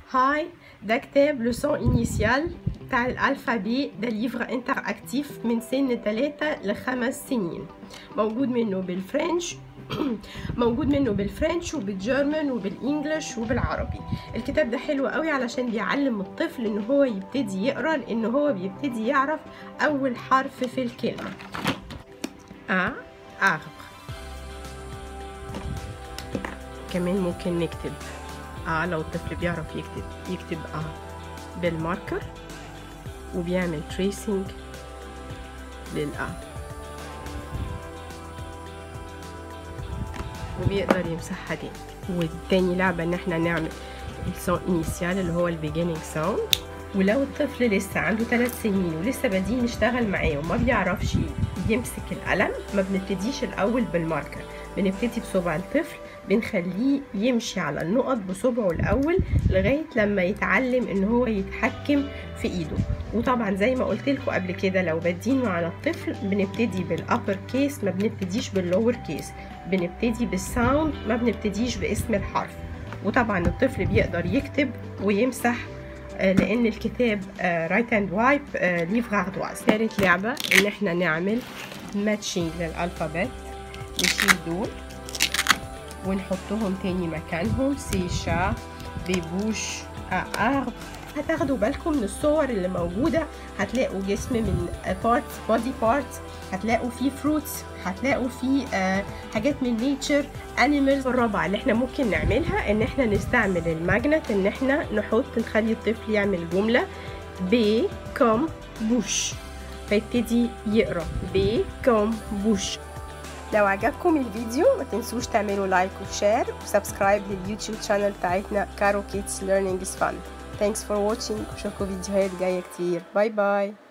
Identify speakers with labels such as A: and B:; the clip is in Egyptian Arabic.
A: هاي ده كتاب لسون انيسيال بتاع الالفابي ده ليفر انتر اكتيف من سن 3 لخمس سنين موجود منه بالفرنش موجود منه بالفرنش وبالجيرمان وبالانجلش وبالعربي الكتاب ده حلو قوي علشان بيعلم الطفل ان هو يبتدي يقرا لان هو بيبتدي يعرف اول حرف في الكلمه ا arbre كمان ممكن نكتب ا لو الطفل بيعرف يكتب يكتب ا بالماركر وبيعمل تريسنج للأ وبيقدر يمسحها تاني والتاني لعبة ان احنا نعمل السون انيسيال اللي هو البيجيننج ساوند ولو الطفل لسه عنده ثلاث سنين ولسه بادئين نشتغل معاه وما بيعرفش يمسك القلم ما بنبتديش الاول بالماركر بنبتدي بصبع الطفل بنخليه يمشي على النقط بصبعه الاول لغايه لما يتعلم ان هو يتحكم في ايده وطبعا زي ما قلت لكم قبل كده لو بادينه على الطفل بنبتدي بالابر كيس ما بنبتديش باللور كيس بنبتدي بالساوند ما بنبتديش باسم الحرف وطبعا الطفل بيقدر يكتب ويمسح لان الكتاب رايت اند وايب ليفر اردواز ثالث لعبه ان احنا نعمل ماتشنج للالفابت نشيل دول ونحطهم تاني مكانهم سي شا بيبوش ارب هتاخدوا بالكم من الصور اللي موجودة هتلاقوا جسم من بارتس بودي بارتس هتلاقوا فيه فروتس هتلاقوا فيه آه حاجات من نيتشر انيمالز الرابعة اللي احنا ممكن نعملها ان احنا نستعمل الماجنت ان احنا نحط نخلي الطفل يعمل جملة ب كوم بوش فيبتدي يقرا ب كوم بوش لو عجبكم الفيديو ما تنسوش تعملوا لايك وشير وسبسكرايب لليوتيوب شانل بتاعتنا كارو كيدز ليرنينج از فن Thanks for watching واشوفكم فيديوهات جايه كتير باي باي